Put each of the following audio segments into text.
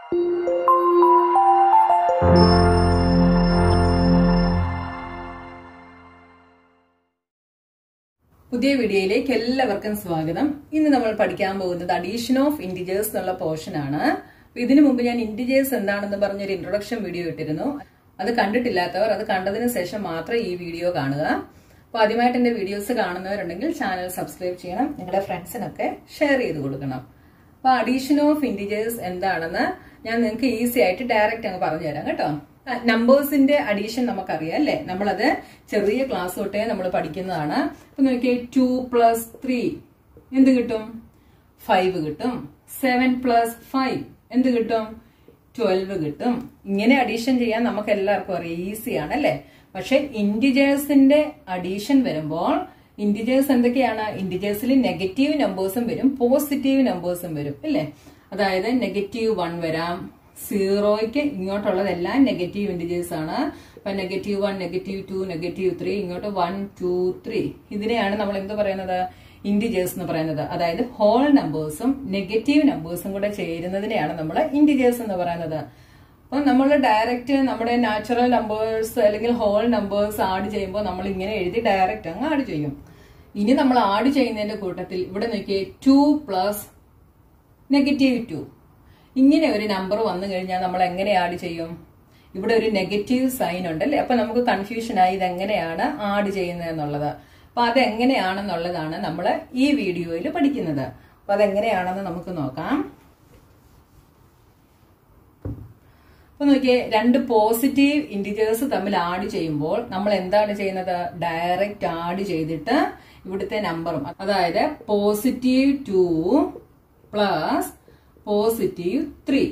പുതിയ വീഡിയോയിലേക്ക് എല്ലാവർക്കും സ്വാഗതം ഇന്ന് നമ്മൾ പഠിക്കാൻ പോകുന്നത് അഡീഷൻ ഓഫ് ഇന്റിജേഴ്സ് എന്നുള്ള പോർഷൻ ആണ് അപ്പൊ ഇതിനു മുമ്പ് ഞാൻ ഇന്റിജേഴ്സ് എന്താണെന്ന് പറഞ്ഞൊരു ഇൻട്രൊഡക്ഷൻ വീഡിയോ ഇട്ടിരുന്നു അത് കണ്ടിട്ടില്ലാത്തവർ അത് കണ്ടതിന് ശേഷം മാത്രം ഈ വീഡിയോ കാണുക അപ്പൊ ആദ്യമായിട്ട് എന്റെ വീഡിയോസ് കാണുന്നവരുണ്ടെങ്കിൽ ചാനൽ സബ്സ്ക്രൈബ് ചെയ്യണം നിങ്ങളുടെ ഫ്രണ്ട്സിനൊക്കെ ഷെയർ ചെയ്ത് കൊടുക്കണം അപ്പൊ അഡീഷൻ ഓഫ് ഇന്റിജേഴ്സ് എന്താണെന്ന് ഞാൻ നിങ്ങൾക്ക് ഈസി ആയിട്ട് ഡയറക്റ്റ് അങ്ങ് പറഞ്ഞു തരാം കേട്ടോ നമ്പേഴ്സിന്റെ അഡീഷൻ നമുക്കറിയാം അല്ലെ നമ്മളത് ചെറിയ ക്ലാസ് തൊട്ടേ നമ്മൾ പഠിക്കുന്നതാണ് ഇപ്പൊ നോക്കിയേ ടു പ്ലസ് ത്രീ എന്ത് കിട്ടും ഫൈവ് കിട്ടും സെവൻ പ്ലസ് ഫൈവ് എന്ത് കിട്ടും ട്വൽവ് കിട്ടും ഇങ്ങനെ അഡീഷൻ ചെയ്യാൻ നമുക്ക് എല്ലാവർക്കും അറിയാം ഈസിയാണ് അല്ലെ പക്ഷെ ഇന്റിജേഴ്സിന്റെ അഡീഷൻ വരുമ്പോൾ ഇന്റിജേഴ്സ് എന്തൊക്കെയാണ് ഇന്റിജേഴ്സിൽ നെഗറ്റീവ് നമ്പേഴ്സും വരും പോസിറ്റീവ് നമ്പേഴ്സും വരും അല്ലേ അതായത് നെഗറ്റീവ് വൺ വരാം സീറോയ്ക്ക് ഇങ്ങോട്ടുള്ളതെല്ലാം നെഗറ്റീവ് ഇൻഡിജേഴ്സ് ആണ് അപ്പൊ negative one negative two negative three ഇങ്ങോട്ട് വൺ ടു ത്രീ ഇതിനെയാണ് നമ്മൾ എന്ത് പറയുന്നത് ഇൻഡിജേഴ്സ് എന്ന് പറയുന്നത് അതായത് ഹോൾ നമ്പേഴ്സും നെഗറ്റീവ് നമ്പേഴ്സും കൂടെ ചേരുന്നതിനെയാണ് നമ്മൾ ഇൻഡിജേഴ്സ് എന്ന് പറയുന്നത് അപ്പൊ നമ്മൾ ഡയറക്റ്റ് നമ്മുടെ നാച്ചുറൽ നമ്പേഴ്സ് അല്ലെങ്കിൽ ഹോൾ നമ്പേഴ്സ് ആഡ് ചെയ്യുമ്പോൾ നമ്മൾ ഇങ്ങനെ എഴുതി ഡയറക്റ്റ് അങ്ങ് ആഡ് ചെയ്യും ഇനി നമ്മൾ ആഡ് ചെയ്യുന്നതിന്റെ കൂട്ടത്തിൽ ഇവിടെ നോക്കിയേ ടു പ്ലസ് നെഗറ്റീവ് ടു ഇങ്ങനെ ഒരു നമ്പർ വന്നു കഴിഞ്ഞാൽ നമ്മൾ എങ്ങനെ ആഡ് ചെയ്യും ഇവിടെ ഒരു നെഗറ്റീവ് സൈൻ ഉണ്ടല്ലേ അപ്പൊ നമുക്ക് കൺഫ്യൂഷൻ ആയി ഇത് എങ്ങനെയാണ് ആഡ് ചെയ്യുന്നത് എന്നുള്ളത് അപ്പൊ അതെങ്ങനെയാണെന്നുള്ളതാണ് നമ്മൾ ഈ വീഡിയോയിൽ പഠിക്കുന്നത് അപ്പൊ അതെങ്ങനെയാണെന്ന് നമുക്ക് നോക്കാം അപ്പൊ നോക്കിയേ രണ്ട് പോസിറ്റീവ് ഇൻഡിജേഴ്സ് തമ്മിൽ ആഡ് ചെയ്യുമ്പോൾ നമ്മൾ എന്താണ് ചെയ്യുന്നത് ഡയറക്റ്റ് ആഡ് ചെയ്തിട്ട് ഇവിടുത്തെ നമ്പറും അതായത് positive two plus positive three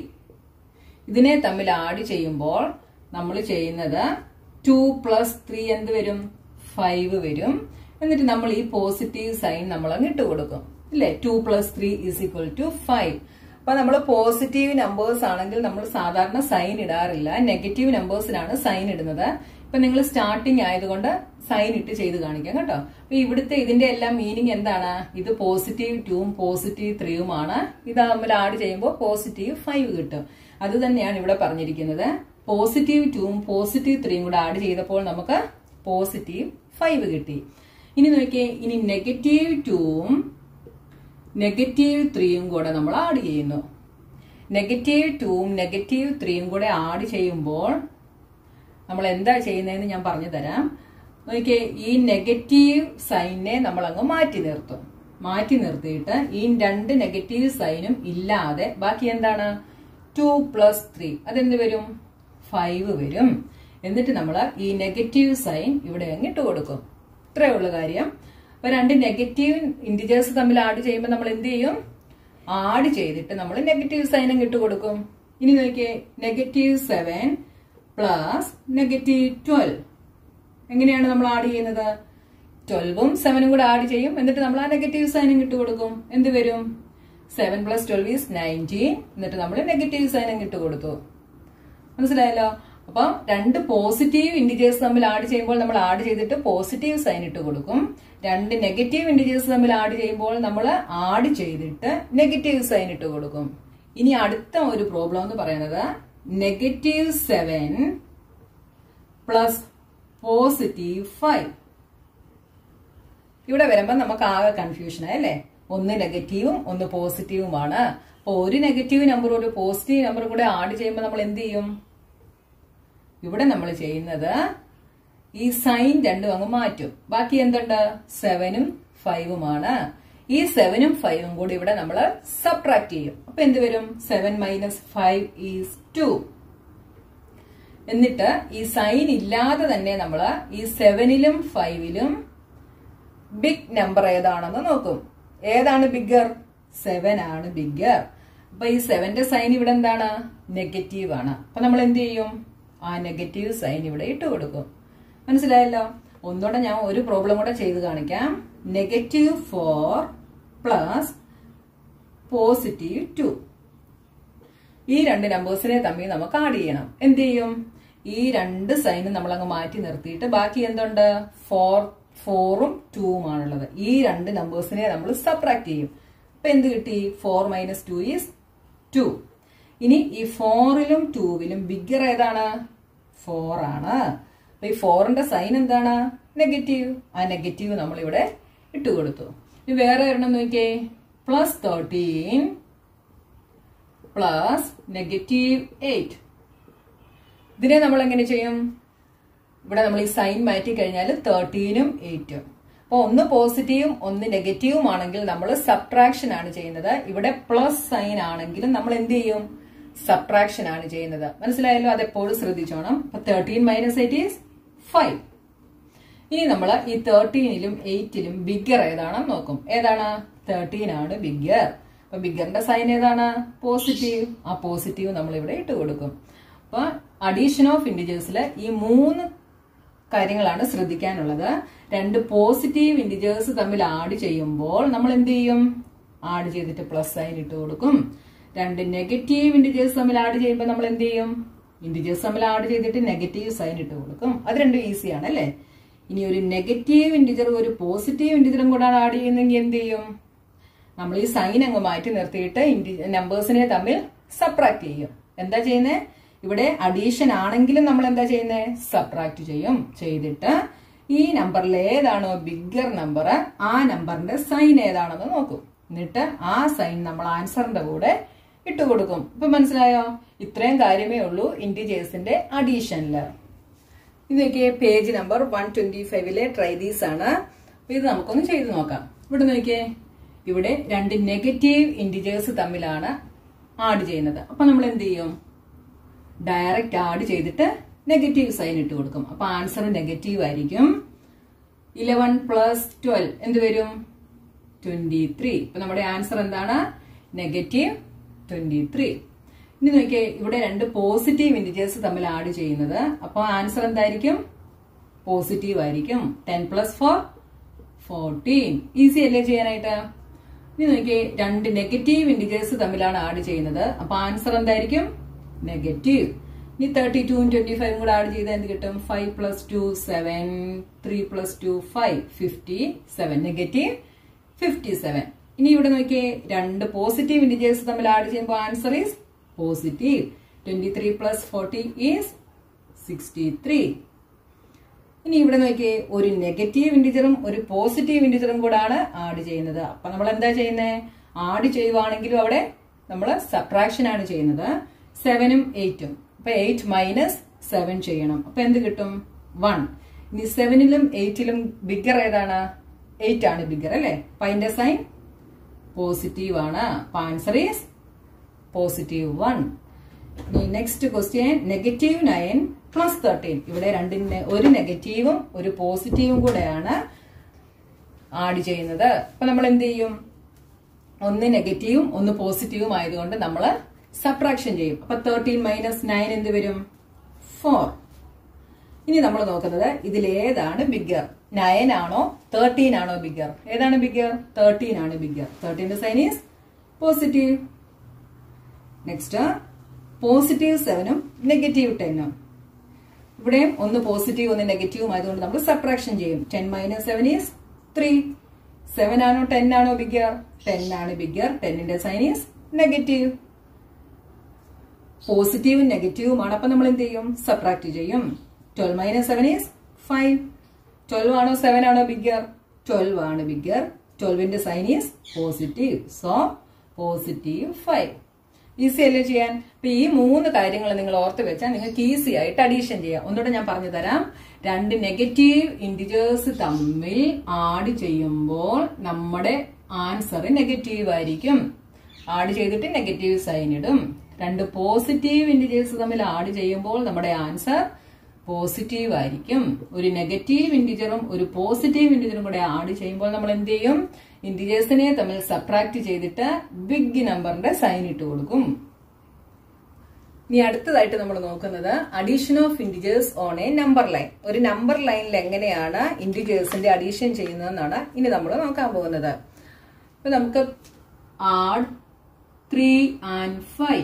ഇതിനെ തമ്മിൽ ആഡ് ചെയ്യുമ്പോൾ നമ്മൾ ചെയ്യുന്നത് ടു പ്ലസ് ത്രീ എന്ത് വരും ഫൈവ് വരും എന്നിട്ട് നമ്മൾ ഈ പോസിറ്റീവ് സൈൻ നമ്മൾ അങ്ങ് ഇട്ട് കൊടുക്കും ഇല്ലേ two plus three is equal to five അപ്പൊ നമ്മൾ പോസിറ്റീവ് നമ്പേഴ്സ് ആണെങ്കിൽ നമ്മൾ സാധാരണ സൈൻ ഇടാറില്ല നെഗറ്റീവ് നമ്പേഴ്സിനാണ് സൈൻ ഇടുന്നത് ഇപ്പൊ നിങ്ങൾ സ്റ്റാർട്ടിങ് ആയതുകൊണ്ട് സൈൻ ഇട്ട് ചെയ്ത് കാണിക്കാം കേട്ടോ അപ്പൊ ഇവിടുത്തെ ഇതിന്റെ എല്ലാം മീനിങ് എന്താണ് ഇത് പോസിറ്റീവ് ടൂവും പോസിറ്റീവ് ത്രീയുമാണ് ഇത് തമ്മിൽ ആഡ് ചെയ്യുമ്പോൾ പോസിറ്റീവ് ഫൈവ് കിട്ടും അത് തന്നെയാണ് ഇവിടെ പറഞ്ഞിരിക്കുന്നത് പോസിറ്റീവ് ടൂവും പോസിറ്റീവ് ത്രീയും കൂടെ ആഡ് ചെയ്തപ്പോൾ നമുക്ക് പോസിറ്റീവ് ഫൈവ് കിട്ടി ഇനി നോക്കിയേ ഇനി നെഗറ്റീവ് ടൂവും നെഗറ്റീവ് ത്രീയും കൂടെ നമ്മൾ ആഡ് ചെയ്യുന്നു നെഗറ്റീവ് ടൂവും നെഗറ്റീവ് ത്രീയും കൂടെ ആഡ് ചെയ്യുമ്പോൾ നമ്മൾ എന്താ ചെയ്യുന്നതെന്ന് ഞാൻ പറഞ്ഞു തരാം നോക്കിയേ ഈ നെഗറ്റീവ് സൈനെ നമ്മൾ അങ്ങ് മാറ്റി നിർത്തും മാറ്റി നിർത്തിയിട്ട് ഈ രണ്ട് നെഗറ്റീവ് സൈനും ഇല്ലാതെ ബാക്കി എന്താണ് ടു പ്ലസ് ത്രീ അതെന്ത് വരും ഫൈവ് വരും എന്നിട്ട് നമ്മൾ ഈ നെഗറ്റീവ് സൈൻ ഇവിടെ അങ്ങ് ഇട്ട് കൊടുക്കും ഇത്രയേ ഉള്ളു കാര്യം അപ്പൊ രണ്ട് നെഗറ്റീവ് ഇൻഡിജേഴ്സ് തമ്മിൽ ആഡ് ചെയ്യുമ്പോൾ നമ്മൾ എന്ത് ചെയ്യും ആഡ് ചെയ്തിട്ട് നമ്മൾ നെഗറ്റീവ് സൈൻ അങ്ങ് ഇട്ട് കൊടുക്കും ഇനി നോക്കിയേ negative seven plus negative twelve എങ്ങനെയാണ് നമ്മൾ ആഡ് ചെയ്യുന്നത് ട്വൽവും സെവനും കൂടെ ആഡ് ചെയ്യും എന്നിട്ട് നമ്മൾ ആ നെഗറ്റീവ് സൈനും ഇട്ട് കൊടുക്കും എന്ത് വരും seven plus twelve is nineteen എന്നിട്ട് നമ്മൾ നെഗറ്റീവ് സൈനും ഇട്ട് കൊടുത്തു മനസ്സിലായല്ലോ അപ്പം രണ്ട് പോസിറ്റീവ് ഇൻഡിജേഴ്സ് തമ്മിൽ ആഡ് ചെയ്യുമ്പോൾ നമ്മൾ ആഡ് ചെയ്തിട്ട് പോസിറ്റീവ് സൈൻ ഇട്ട് കൊടുക്കും രണ്ട് നെഗറ്റീവ് ഇൻഡിജേഴ്സ് തമ്മിൽ ആഡ് ചെയ്യുമ്പോൾ നമ്മൾ ആഡ് ചെയ്തിട്ട് നെഗറ്റീവ് സൈൻ ഇട്ട് കൊടുക്കും ഇനി അടുത്ത ഒരു പ്രോബ്ലം എന്ന് പറയുന്നത് negative seven plus positive five ഇവിടെ വരുമ്പോൾ നമുക്ക് ആകെ കൺഫ്യൂഷൻ അല്ലേ ഒന്ന് നെഗറ്റീവും ഒന്ന് പോസിറ്റീവുമാണ് അപ്പൊ ഒരു നെഗറ്റീവ് നമ്പറും ഒരു പോസിറ്റീവ് നമ്പറും കൂടെ ആഡ് ചെയ്യുമ്പോൾ നമ്മൾ എന്ത് ചെയ്യും ഇവിടെ നമ്മൾ ചെയ്യുന്നത് ഈ സൈൻ രണ്ടും അങ്ങ് മാറ്റും ബാക്കി എന്തുണ്ട് സെവനും ഫൈവുമാണ് ഈ സെവനും ഫൈവും കൂടി ഇവിടെ നമ്മൾ സബ്ട്രാക്ട് ചെയ്യും അപ്പൊ എന്ത് വരും seven minus five is two എന്നിട്ട് ഈ സൈൻ ഇല്ലാതെ തന്നെ നമ്മൾ ഈ സെവനിലും ഫൈവിലും ബിഗ് നമ്പർ ഏതാണെന്ന് നോക്കും ഏതാണ് ബിഗർ സെവൻ ആണ് ബിഗർ അപ്പൊ ഈ സെവന്റെ സൈൻ ഇവിടെ എന്താണ് നെഗറ്റീവ് ആണ് അപ്പൊ നമ്മൾ എന്ത് ചെയ്യും ആ നെഗറ്റീവ് സൈൻ ഇവിടെ ഇട്ട് കൊടുക്കും മനസ്സിലായല്ലോ ഒന്നുകൂടെ ഞാൻ ഒരു പ്രോബ്ലം കൂടെ ചെയ്ത് കാണിക്കാം negative four plus positive two ഈ രണ്ട് നമ്പേഴ്സിനെ തമ്മിൽ നമുക്ക് ആഡ് ചെയ്യണം എന്ത് ചെയ്യും ഈ രണ്ട് സൈനും നമ്മൾ അങ്ങ് മാറ്റി നിർത്തിയിട്ട് ബാക്കി എന്തുണ്ട് ഫോർ ഫോറും ടൂവുമാണുള്ളത് ഈ രണ്ട് നമ്പേഴ്സിനെ നമ്മൾ സബ്ട്രാക്ട് ചെയ്യും അപ്പൊ എന്ത് കിട്ടി four minus two is two ഇനി ഈ ഫോറിലും ടൂവിലും ബിഗർ ഏതാണ് ഫോർ ആണ് അപ്പൊ ഈ ഫോറിന്റെ സൈൻ എന്താണ് നെഗറ്റീവ് ആ നെഗറ്റീവ് നമ്മൾ ഇവിടെ ഇട്ട് കൊടുത്തു ഇനി വേറെ ഒരെണ്ണം നോക്കിയേ plus thirteen plus negative eight ഇതിനെ നമ്മൾ എങ്ങനെ ചെയ്യും ഇവിടെ നമ്മൾ ഈ സൈൻ മാറ്റി കഴിഞ്ഞാൽ തേർട്ടീനും എയ്റ്റും അപ്പൊ ഒന്ന് പോസിറ്റീവും ഒന്ന് നെഗറ്റീവും ആണെങ്കിൽ നമ്മൾ സബ്ട്രാക്ഷൻ ആണ് ചെയ്യുന്നത് ഇവിടെ പ്ലസ് സൈൻ ആണെങ്കിലും നമ്മൾ എന്ത് ചെയ്യും സബ്ട്രാക്ഷൻ ആണ് ചെയ്യുന്നത് മനസ്സിലായല്ലോ അത് എപ്പോഴും ശ്രദ്ധിച്ചോണം അപ്പൊ thirteen minus eight is five ഇനി നമ്മൾ ഈ തേർട്ടീനിലും എയ്റ്റിലും ബിഗർ ഏതാണെന്ന് നോക്കും ഏതാണ് തേർട്ടീൻ ആണ് ബിഗർ അപ്പൊ ബിഗറിന്റെ സൈൻ ഏതാണ് പോസിറ്റീവ് ആ പോസിറ്റീവ് നമ്മൾ ഇവിടെ ഇട്ട് കൊടുക്കും അപ്പൊ അഡീഷൻ ഓഫ് ഇൻഡിജേഴ്സിൽ ഈ മൂന്ന് കാര്യങ്ങളാണ് ശ്രദ്ധിക്കാനുള്ളത് രണ്ട് പോസിറ്റീവ് ഇൻഡിജേഴ്സ് തമ്മിൽ ആഡ് ചെയ്യുമ്പോൾ നമ്മൾ എന്ത് ചെയ്യും ആഡ് ചെയ്തിട്ട് പ്ലസ് സൈൻ ഇട്ട് കൊടുക്കും രണ്ട് നെഗറ്റീവ് ഇൻഡിജേഴ്സ് തമ്മിൽ ആഡ് ചെയ്യുമ്പോൾ നമ്മൾ എന്ത് ചെയ്യും ഇൻഡിജേഴ്സ് തമ്മിൽ ആഡ് ചെയ്തിട്ട് നെഗറ്റീവ് സൈൻ ഇട്ട് കൊടുക്കും അത് രണ്ടും ഈസിയാണ് അല്ലേ ഇനി ഒരു നെഗറ്റീവ് ഇൻഡിജറും ഒരു പോസിറ്റീവ് ഇൻഡിജറും കൂടെ ആഡ് ചെയ്യുന്നെങ്കിൽ എന്ത് ചെയ്യും നമ്മൾ ഈ സൈൻ അങ്ങ് മാറ്റി നിർത്തിയിട്ട് നമ്പേഴ്സിനെ തമ്മിൽ സബ്ട്രാക്ട് ചെയ്യും എന്താ ചെയ്യുന്നത് ഇവിടെ അഡീഷൻ ആണെങ്കിലും നമ്മൾ എന്താ ചെയ്യുന്നത് സബ്ട്രാക്ട് ചെയ്യും ചെയ്തിട്ട് ഈ നമ്പറിൽ ഏതാണോ ബിഗർ നമ്പർ ആ നമ്പറിന്റെ സൈൻ ഏതാണെന്ന് നോക്കും എന്നിട്ട് ആ സൈൻ നമ്മൾ ആൻസറിന്റെ കൂടെ ഇട്ട് കൊടുക്കും ഇപ്പൊ മനസ്സിലായോ ഇത്രയും കാര്യമേ ഉള്ളൂ ഇന്റിജേഴ്സിന്റെ അഡീഷനില് ഇതൊക്കെ പേജ് നമ്പർ വൺ ട്വന്റി ഫൈവിലെ ട്രൈദീസ് ആണ് അപ്പൊ ഇത് നമുക്കൊന്ന് ചെയ്തു നോക്കാം ഇവിടെ നോക്കിയേ ഇവിടെ രണ്ട് നെഗറ്റീവ് ഇന്റിജേഴ്സ് തമ്മിലാണ് ആഡ് ചെയ്യുന്നത് അപ്പൊ നമ്മൾ എന്ത് ചെയ്യും ഡയറക്റ്റ് ആഡ് ചെയ്തിട്ട് നെഗറ്റീവ് സൈൻ ഇട്ട് കൊടുക്കും അപ്പൊ ആൻസർ നെഗറ്റീവ് ആയിരിക്കും ഇലവൻ പ്ലസ് ട്വൽവ് എന്ത് വരും ട്വന്റി ത്രീ ഇപ്പൊ നമ്മുടെ ആൻസർ എന്താണ് നെഗറ്റീവ് ട്വന്റി ത്രീ ഇനി നോക്കിയേ ഇവിടെ രണ്ട് പോസിറ്റീവ് ഇൻഡിജേഴ്സ് തമ്മിൽ ആഡ് ചെയ്യുന്നത് അപ്പോൾ ആൻസർ എന്തായിരിക്കും പോസിറ്റീവ് ആയിരിക്കും ten plus four fourteen easy അല്ലേ ചെയ്യാനായിട്ട് ഇനി നോക്കിയേ രണ്ട് നെഗറ്റീവ് ഇൻഡിജേഴ്സ് തമ്മിലാണ് ആഡ് ചെയ്യുന്നത് അപ്പൊ ആൻസർ എന്തായിരിക്കും നെഗറ്റീവ് ഇനി തേർട്ടി ടൂവും ട്വന്റി ഫൈവും കൂടെ ആഡ് ചെയ്താൽ എന്ത് കിട്ടും five plus two seven three plus two five fifty seven negative fifty seven ഇനി ഇവിടെ നോക്കിയേ രണ്ട് പോസിറ്റീവ് ഇൻഡിജേഴ്സ് തമ്മിൽ ആഡ് ചെയ്യുമ്പോൾ answer is positive twenty three plus forty is sixty three ഇനി ഇവിടെ നോക്കിയേ ഒരു നെഗറ്റീവ് ഇൻഡിജറും ഒരു പോസിറ്റീവ് ഇൻഡിജറും കൂടാണ് ആഡ് ചെയ്യുന്നത് അപ്പൊ നമ്മൾ എന്താ ചെയ്യുന്നത് ആഡ് ചെയ്യുവാണെങ്കിലും അവിടെ നമ്മൾ സബ്ട്രാക്ഷൻ ആണ് ചെയ്യുന്നത് സെവനും എയ്റ്റും അപ്പൊ എയ്റ്റ് മൈനസ് സെവൻ ചെയ്യണം അപ്പൊ എന്ത് കിട്ടും വൺ ഇനി സെവനിലും എയ്റ്റിലും ബിഗർ ഏതാണ് എയ്റ്റ് ആണ് ബിഗർ അല്ലെ അപ്പൊ അതിന്റെ സൈൻ പോസിറ്റീവ് ആണ് അപ്പൊ answer is positive one next question negative nine plus thirteen ഇവിടെ രണ്ടിന് ഒരു നെഗറ്റീവും ഒരു പോസിറ്റീവും കൂടെയാണ് ആഡ് ചെയ്യുന്നത് അപ്പൊ നമ്മൾ എന്ത് ചെയ്യും ഒന്ന് നെഗറ്റീവും ഒന്ന് പോസിറ്റീവും ആയതുകൊണ്ട് നമ്മൾ സബ്ട്രാക്ഷൻ ചെയ്യും അപ്പൊ തേർട്ടീൻ മൈനസ് നയൻ എന്ത് വരും ഫോർ ഇനി നമ്മൾ നോക്കുന്നത് ഇതിൽ ഏതാണ് ബിഗർ നയൻ ആണോ തേർട്ടീൻ ആണോ ബിഗർ ഏതാണ് ബിഗർ തേർട്ടീൻ ആണ് ബിഗർ തേർട്ടീന്റെ sign is positive next positive സെവനും നെഗറ്റീവ് ടെന്നും ഇവിടെയും ഒന്ന് പോസിറ്റീവ് ഒന്ന് നെഗറ്റീവും ആയതുകൊണ്ട് നമ്മൾ സബ്ട്രാക്ഷൻ ചെയ്യും ten minus seven is three seven ആണോ ടെൻ ആണോ ബിഗർ ടെൻ ആണ് ബിഗർ ടെന്നിന്റെ സൈൻ ഈസ് നെഗറ്റീവ് പോസിറ്റീവും നെഗറ്റീവുമാണ് അപ്പൊ നമ്മൾ എന്ത് ചെയ്യും സബ്ട്രാക്ട് ചെയ്യും twelve minus seven is five twelve ആണോ സെവൻ ആണോ ബിഗർ ട്വൽവ് ആണ് ബിഗർ ട്വൽവിന്റെ sign is positive so positive five easy അല്ലേ ചെയ്യാൻ അപ്പൊ ഈ മൂന്ന് കാര്യങ്ങൾ നിങ്ങൾ ഓർത്ത് വെച്ചാൽ നിങ്ങൾക്ക് ഈസി ആയിട്ട് അഡീഷൻ ചെയ്യാം ഒന്നുകൂടെ ഞാൻ പറഞ്ഞു തരാം രണ്ട് നെഗറ്റീവ് ഇൻഡിജേഴ്സ് തമ്മിൽ ആഡ് ചെയ്യുമ്പോൾ നമ്മുടെ ആൻസർ നെഗറ്റീവ് ആയിരിക്കും ആഡ് ചെയ്തിട്ട് നെഗറ്റീവ് സൈൻ ഇടും രണ്ട് പോസിറ്റീവ് ഇൻഡിജേഴ്സ് തമ്മിൽ ആഡ് ചെയ്യുമ്പോൾ നമ്മുടെ ആൻസർ പോസിറ്റീവ് ആയിരിക്കും ഒരു നെഗറ്റീവ് ഇൻഡിജറും ഒരു പോസിറ്റീവ് ഇൻഡിജറും കൂടെ ആഡ് ചെയ്യുമ്പോൾ നമ്മൾ എന്ത് ചെയ്യും ഇൻഡിജേഴ്സിനെ തമ്മിൽ സബ്ട്രാക്ട് ചെയ്തിട്ട് ബിഗ് നമ്പറിന്റെ സൈൻ ഇട്ട് കൊടുക്കും ഇനി അടുത്തതായിട്ട് നമ്മൾ നോക്കുന്നത് addition of integers on a number line ഒരു നമ്പർ ലൈനിൽ എങ്ങനെയാണ് ഇൻഡിജേഴ്സിന്റെ അഡീഷൻ ചെയ്യുന്നതെന്നാണ് ഇനി നമ്മൾ നോക്കാൻ പോകുന്നത് അപ്പൊ നമുക്ക് ആഡ് ത്രീ ആൻഡ് ഫൈവ്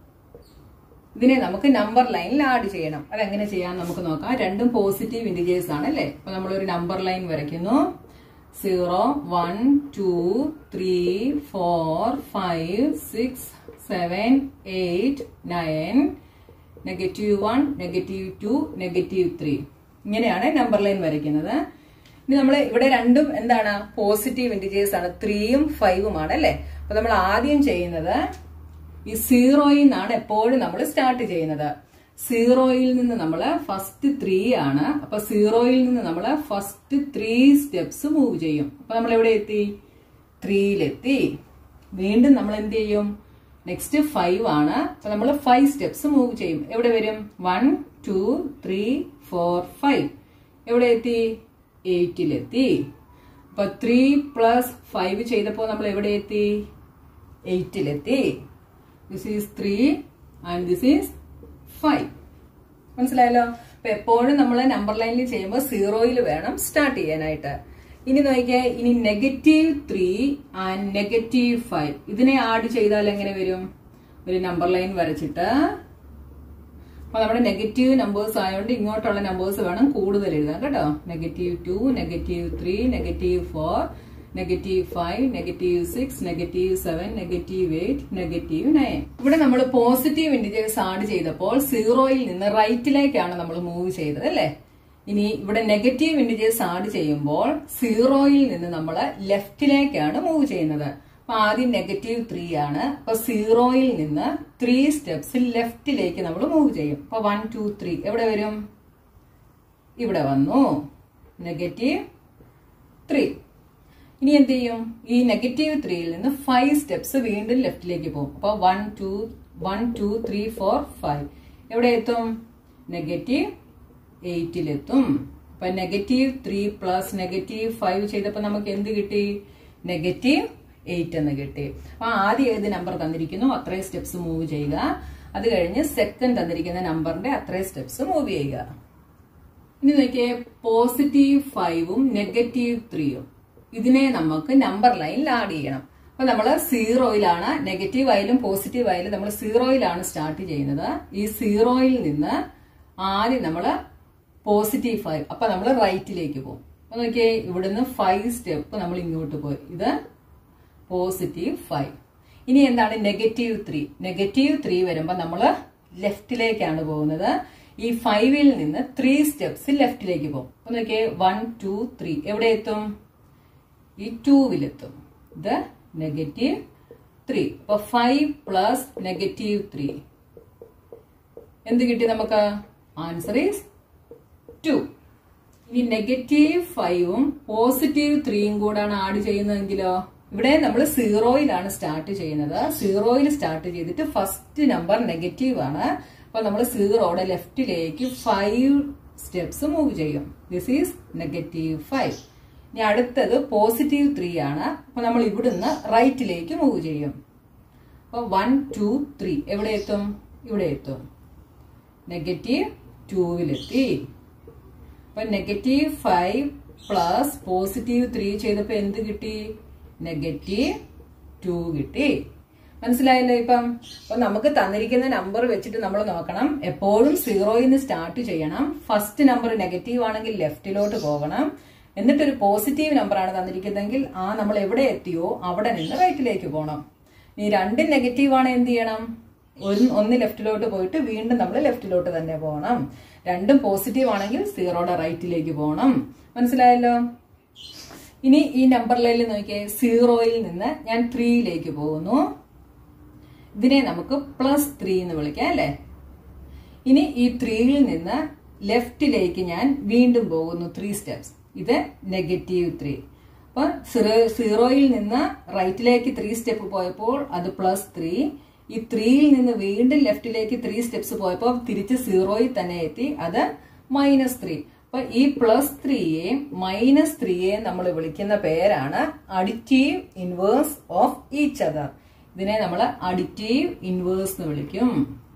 ഇതിനെ നമുക്ക് നമ്പർ ലൈനിൽ ആഡ് ചെയ്യണം അതെങ്ങനെ ചെയ്യാൻ നമുക്ക് നോക്കാം രണ്ടും പോസിറ്റീവ് ഇൻഡിജേഴ്സ് ആണ് അല്ലേ അപ്പൊ നമ്മൾ ഒരു നമ്പർ ലൈൻ വരയ്ക്കുന്നു zero one two three four five six seven eight nine negative one negative two negative three ഇങ്ങനെയാണ് നമ്പർ ലൈൻ വരയ്ക്കുന്നത് ഇനി നമ്മൾ ഇവിടെ രണ്ടും എന്താണ് പോസിറ്റീവ് ഇൻഡിജേഴ്സ് ആണ് ത്രീയും ഫൈവും ആണ് അല്ലെ അപ്പൊ നമ്മൾ ആദ്യം ചെയ്യുന്നത് ഈ സീറോയിൽ നിന്നാണ് എപ്പോഴും നമ്മൾ സ്റ്റാർട്ട് ചെയ്യുന്നത് സീറോയിൽ നിന്ന് നമ്മൾ ഫസ്റ്റ് ത്രീ ആണ് അപ്പൊ സീറോയിൽ നിന്ന് നമ്മൾ ഫസ്റ്റ് ത്രീ സ്റ്റെപ്സ് മൂവ് ചെയ്യും അപ്പൊ നമ്മൾ എവിടെ എത്തി ത്രീയിലെത്തി വീണ്ടും നമ്മൾ എന്ത് ചെയ്യും നെക്സ്റ്റ് ഫൈവ് ആണ് അപ്പൊ നമ്മൾ ഫൈവ് സ്റ്റെപ്സ് മൂവ് ചെയ്യും എവിടെ വരും one two three four five എവിടെ എത്തി എയ്റ്റിലെത്തി അപ്പൊ ത്രീ പ്ലസ് ഫൈവ് ചെയ്തപ്പോൾ നമ്മൾ എവിടെ എത്തി എയ്റ്റിലെത്തി this is three and this is five മനസ്സിലായല്ലോ അപ്പൊ എപ്പോഴും നമ്മൾ നമ്പർ ലൈനിൽ ചെയ്യുമ്പോൾ സീറോയിൽ വേണം സ്റ്റാർട്ട് ചെയ്യാനായിട്ട് ഇനി നോക്കിയാൽ ഇനി negative three and negative five ഇതിനെ ആഡ് ചെയ്താൽ എങ്ങനെ വരും ഒരു നമ്പർ ലൈൻ വരച്ചിട്ട് അപ്പൊ നമ്മുടെ നെഗറ്റീവ് നമ്പേഴ്സ് ആയതുകൊണ്ട് ഇങ്ങോട്ടുള്ള നമ്പേഴ്സ് വേണം കൂടുതൽ എഴുതാൻ കേട്ടോ negative two negative three negative four negative five negative six negative seven negative eight negative nine ഇവിടെ നമ്മൾ പോസിറ്റീവ് ഇൻഡിജേഴ്സ് ആഡ് ചെയ്തപ്പോൾ സീറോയിൽ നിന്ന് റൈറ്റിലേക്കാണ് നമ്മൾ മൂവ് ചെയ്തത് അല്ലേ ഇനി ഇവിടെ നെഗറ്റീവ് ഇൻഡിജേഴ്സ് ആഡ് ചെയ്യുമ്പോൾ സീറോയിൽ നിന്ന് നമ്മൾ ലെഫ്റ്റിലേക്കാണ് മൂവ് ചെയ്യുന്നത് അപ്പൊ ആദ്യം നെഗറ്റീവ് ത്രീ ആണ് അപ്പൊ സീറോയിൽ നിന്ന് ത്രീ സ്റ്റെപ്സ് ലെഫ്റ്റിലേക്ക് നമ്മൾ മൂവ് ചെയ്യും അപ്പൊ വൺ ടു ത്രീ എവിടെ വരും ഇവിടെ വന്നു നെഗറ്റീവ് ത്രീ ഇനി എന്ത് ചെയ്യും ഈ നെഗറ്റീവ് ത്രീയിൽ നിന്ന് ഫൈവ് സ്റ്റെപ്സ് വീണ്ടും ലെഫ്റ്റിലേക്ക് പോകും അപ്പൊ one two one two three four five എവിടെ എത്തും നെഗറ്റീവ് എയ്റ്റിലെത്തും അപ്പൊ negative three plus negative five ചെയ്തപ്പോൾ നമുക്ക് എന്ത് കിട്ടി നെഗറ്റീവ് എയ്റ്റ് എന്ന് കിട്ടി അപ്പൊ ആദ്യം ഏത് നമ്പർ തന്നിരിക്കുന്നു അത്രയും സ്റ്റെപ്സ് മൂവ് ചെയ്യുക അത് കഴിഞ്ഞ് സെക്കൻഡ് തന്നിരിക്കുന്ന നമ്പറിന്റെ അത്രയും സ്റ്റെപ്സ് മൂവ് ചെയ്യുക ഇനി നോക്കിയേ പോസിറ്റീവ് ഫൈവും നെഗറ്റീവ് ത്രീയും ഇതിനെ നമുക്ക് നമ്പർ ലൈനിൽ ആഡ് ചെയ്യണം അപ്പൊ നമ്മൾ സീറോയിലാണ് നെഗറ്റീവ് ആയാലും പോസിറ്റീവ് ആയാലും നമ്മൾ സീറോയിലാണ് സ്റ്റാർട്ട് ചെയ്യുന്നത് ഈ സീറോയിൽ നിന്ന് ആദ്യം നമ്മൾ പോസിറ്റീവ് ഫൈവ് അപ്പൊ നമ്മൾ റൈറ്റിലേക്ക് പോകും അപ്പൊ നോക്കിയേ ഇവിടുന്ന് ഫൈവ് സ്റ്റെപ്പ് നമ്മൾ ഇങ്ങോട്ട് പോയി ഇത് പോസിറ്റീവ് ഫൈവ് ഇനി എന്താണ് നെഗറ്റീവ് ത്രീ നെഗറ്റീവ് ത്രീ വരുമ്പോൾ നമ്മൾ ലെഫ്റ്റിലേക്കാണ് പോകുന്നത് ഈ ഫൈവിൽ നിന്ന് ത്രീ സ്റ്റെപ്സ് ലെഫ്റ്റിലേക്ക് പോകും അപ്പൊ നോക്കിയേ വൺ ടു ത്രീ എവിടെ എത്തും ഈ ടൂവിലെത്തും ഇത് നെഗറ്റീവ് ത്രീ അപ്പൊ ഫൈവ് പ്ലസ് നെഗറ്റീവ് ത്രീ എന്ത് കിട്ടി നമുക്ക് ആൻസർ ഈസ് ടു ഇനി നെഗറ്റീവ് ഫൈവും പോസിറ്റീവ് ത്രീയും കൂടാണ് ആഡ് ചെയ്യുന്നതെങ്കിലോ ഇവിടെ നമ്മൾ സീറോയിലാണ് സ്റ്റാർട്ട് ചെയ്യുന്നത് സീറോയിൽ സ്റ്റാർട്ട് ചെയ്തിട്ട് ഫസ്റ്റ് നമ്പർ നെഗറ്റീവ് ആണ് അപ്പൊ നമ്മൾ സീറോയുടെ ലെഫ്റ്റിലേക്ക് ഫൈവ് സ്റ്റെപ്സ് മൂവ് ചെയ്യും ദിസ് ഈസ് നെഗറ്റീവ് ഫൈവ് ഇനി അടുത്തത് പോസിറ്റീവ് ത്രീ ആണ് അപ്പൊ നമ്മൾ ഇവിടുന്ന് റൈറ്റിലേക്ക് മൂവ് ചെയ്യും അപ്പൊ വൺ ടു ത്രീ എവിടെ എത്തും ഇവിടെ എത്തും നെഗറ്റീവ് ടൂവിലെത്തി അപ്പൊ negative five plus positive three ചെയ്തപ്പോ എന്ത് കിട്ടി നെഗറ്റീവ് ടു കിട്ടി മനസ്സിലായല്ലോ ഇപ്പം അപ്പൊ നമുക്ക് തന്നിരിക്കുന്ന നമ്പർ വെച്ചിട്ട് നമ്മൾ നോക്കണം എപ്പോഴും സീറോയിൽ നിന്ന് സ്റ്റാർട്ട് ചെയ്യണം ഫസ്റ്റ് നമ്പർ നെഗറ്റീവ് ആണെങ്കിൽ ലെഫ്റ്റിലോട്ട് പോകണം എന്നിട്ട് ഒരു പോസിറ്റീവ് നമ്പർ ആണ് തന്നിരിക്കുന്നതെങ്കിൽ ആ നമ്മൾ എവിടെ എത്തിയോ അവിടെ നിന്ന് റൈറ്റിലേക്ക് പോകണം ഈ രണ്ടും നെഗറ്റീവ് ആണ് എന്ത് ചെയ്യണം ഒരു ഒന്ന് ലെഫ്റ്റിലോട്ട് പോയിട്ട് വീണ്ടും നമ്മൾ ലെഫ്റ്റിലോട്ട് തന്നെ പോകണം രണ്ടും പോസിറ്റീവ് ആണെങ്കിൽ സീറോയുടെ റൈറ്റിലേക്ക് പോകണം മനസ്സിലായല്ലോ ഇനി ഈ നമ്പർ ലൈനിൽ നോക്കിയേ സീറോയിൽ നിന്ന് ഞാൻ ത്രീയിലേക്ക് പോകുന്നു ഇതിനെ നമുക്ക് പ്ലസ് ത്രീ എന്ന് വിളിക്കാം അല്ലേ ഇനി ഈ ത്രീയിൽ നിന്ന് ലെഫ്റ്റിലേക്ക് ഞാൻ വീണ്ടും പോകുന്നു ത്രീ സ്റ്റെപ്സ് ഇത് നെഗറ്റീവ് ത്രീ അപ്പൊ സീറോയിൽ നിന്ന് റൈറ്റിലേക്ക് ത്രീ സ്റ്റെപ്പ് പോയപ്പോൾ അത് പ്ലസ് ത്രീ ഈ ത്രീയിൽ നിന്ന് വീണ്ടും ലെഫ്റ്റിലേക്ക് ത്രീ സ്റ്റെപ്സ് പോയപ്പോൾ തിരിച്ച് സീറോയിൽ തന്നെ എത്തി അത് മൈനസ് ത്രീ അപ്പൊ ഈ പ്ലസ് ത്രീയെ മൈനസ് ത്രീയെ നമ്മൾ വിളിക്കുന്ന പേരാണ് additive inverse of each other ഇതിനെ നമ്മൾ അഡിറ്റീവ് ഇൻവേഴ്സ് എന്ന് വിളിക്കും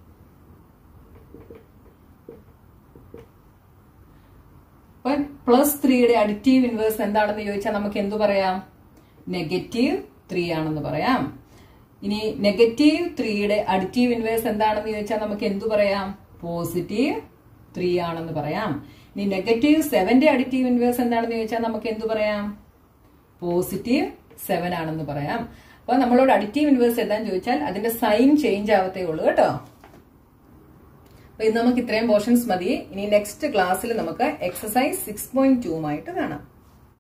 അപ്പൊ പ്ലസ് ത്രീയുടെ അഡിറ്റീവ് ഇൻവേഴ്സ് എന്താണെന്ന് ചോദിച്ചാൽ നമുക്ക് എന്തു പറയാം നെഗറ്റീവ് ത്രീ ആണെന്ന് പറയാം ഇനി നെഗറ്റീവ് ത്രീയുടെ അഡിറ്റീവ് ഇൻവേഴ്സ് എന്താണെന്ന് ചോദിച്ചാൽ നമുക്ക് എന്തു പറയാം പോസിറ്റീവ് ത്രീ ആണെന്ന് പറയാം ഇനി നെഗറ്റീവ് സെവന്റെ അഡിറ്റീവ് ഇൻവേഴ്സ് എന്താണെന്ന് ചോദിച്ചാൽ നമുക്ക് എന്തു പറയാം പോസിറ്റീവ് സെവൻ ആണെന്ന് പറയാം അപ്പൊ നമ്മളോട് അഡിറ്റീവ് ഇൻവേഴ്സ് എഴുതാൻ ചോദിച്ചാൽ അതിന്റെ സൈൻ ചേഞ്ച് ആവത്തേ ഉള്ളൂ കേട്ടോ അപ്പൊ ഇത് നമുക്ക് ഇത്രയും പോർഷൻസ് മതി ഇനി നെക്സ്റ്റ് ക്ലാസ്സിൽ നമുക്ക് എക്സസൈസ് സിക്സ് പോയിന്റ് ടൂമായിട്ട് കാണാം